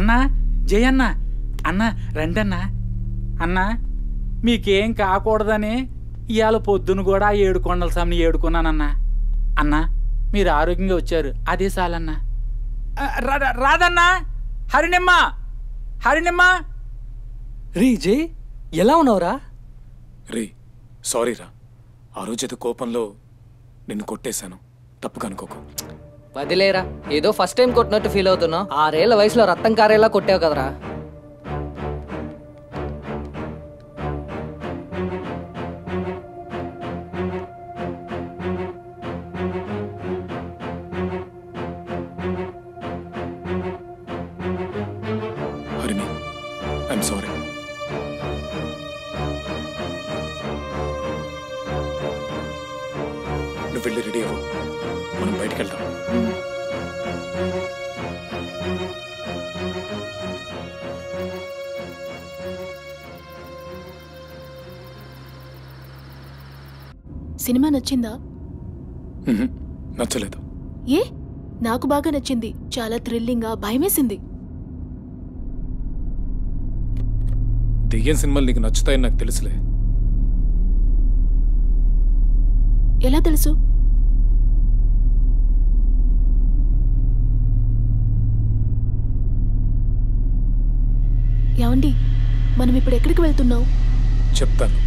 అన్నా జయన్న అన్న రండన్నా అన్నా మీకేం కాకూడదని ఇవాళ పొద్దున కూడా ఆ ఏడు కొండల సమని ఏడుకున్నానన్నా అన్నా మీరు ఆరోగ్యంగా వచ్చారు అదే చాలన్నా ఆ, రా- రా- రాదన్నా హరినిమ్మ హరినిమ్మ రీ జై ఎలా ఉన్నావురా రే సారీ రా ఆ రోజు ఏదో కోపంలో నిన్ను కొట్టేశాను తప్పుగా అనుకోకు వదిలేరా ఏదో ఫస్ట్ టైం కొట్టినట్టు ఫీల్ అవుతున్నావు ఆరేళ్ల వయసులో రక్తం కారేలా కొట్టావు కదరా హరిణి ఐఎమ్ సారీ నువ్వు వెళ్ళి రెడీ అవ్వు మనం బయటికి వెళ్దాం సినిమా నచ్చిందా మ్హూ. నచ్చలేదు ఏ నాకు బాగా నచ్చింది చాలా థ్రిల్లింగ్గా భయమేసింది దెయ్యం సినిమాలు నీకు నచ్చుతాయని నాకు తెలుసులే ఎలా తెలుసు ఏమండి మనం ఇప్పుడు ఎక్కడికి వెళ్తున్నాం చెప్తాను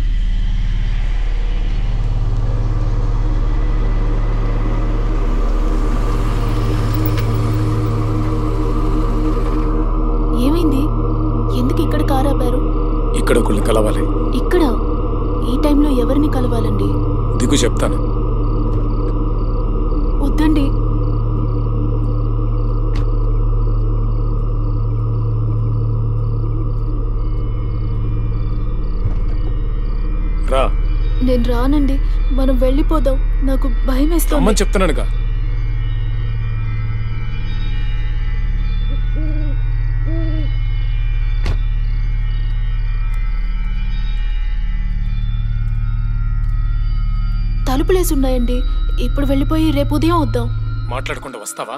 ఏమైంది ఎందుకు ఇక్కడ కారు ఆపారు ఇక్కడ ఒకళ్ళని కలవాలి ఇక్కడ ఈ టైంలో ఎవరిని కలవాలండి దిగు చెప్తాను వద్దండి రా నేను రానండి మనం వెళ్ళిపోదాం నాకు భయం వేస్తుంది రమ్మని చెప్తున్నానుగా తలుపులేసి ఉన్నాయండి ఇప్పుడు వెళ్ళిపోయి రేపు ఉదయం వద్దాం మాట్లాడకుండా వస్తావా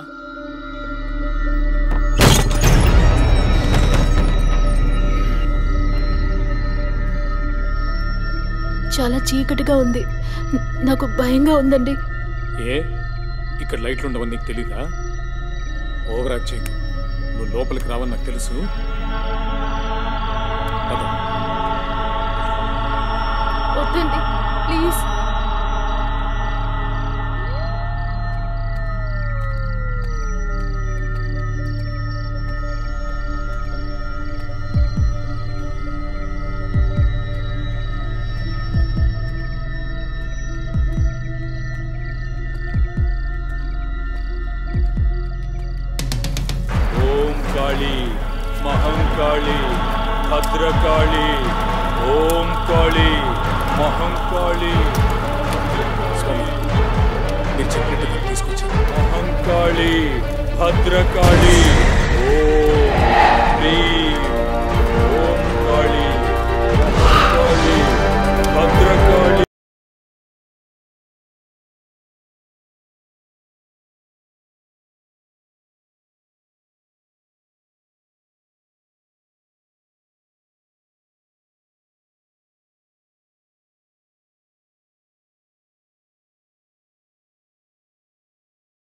చాలా చీకటిగా ఉంది న- నాకు భయంగా ఉందండి ఏ ఇక్కడ లైట్లు ఉండవని నీకు తెలీదా ఓవర్ యాక్ట్ చేయకు నువ్వు లోపలికి రావని నాకు తెలుసు పద. వద్దండి ప్లీజ్ ఓం కాళీ మహంకాళి భద్రకాళి ఓం కాళీ మహంకాళి స్వామి మీరు చెప్పినట్టు నేను తీసుకొచ్చాను మహంకాళి భద్రకాళి ఓం హ్రీం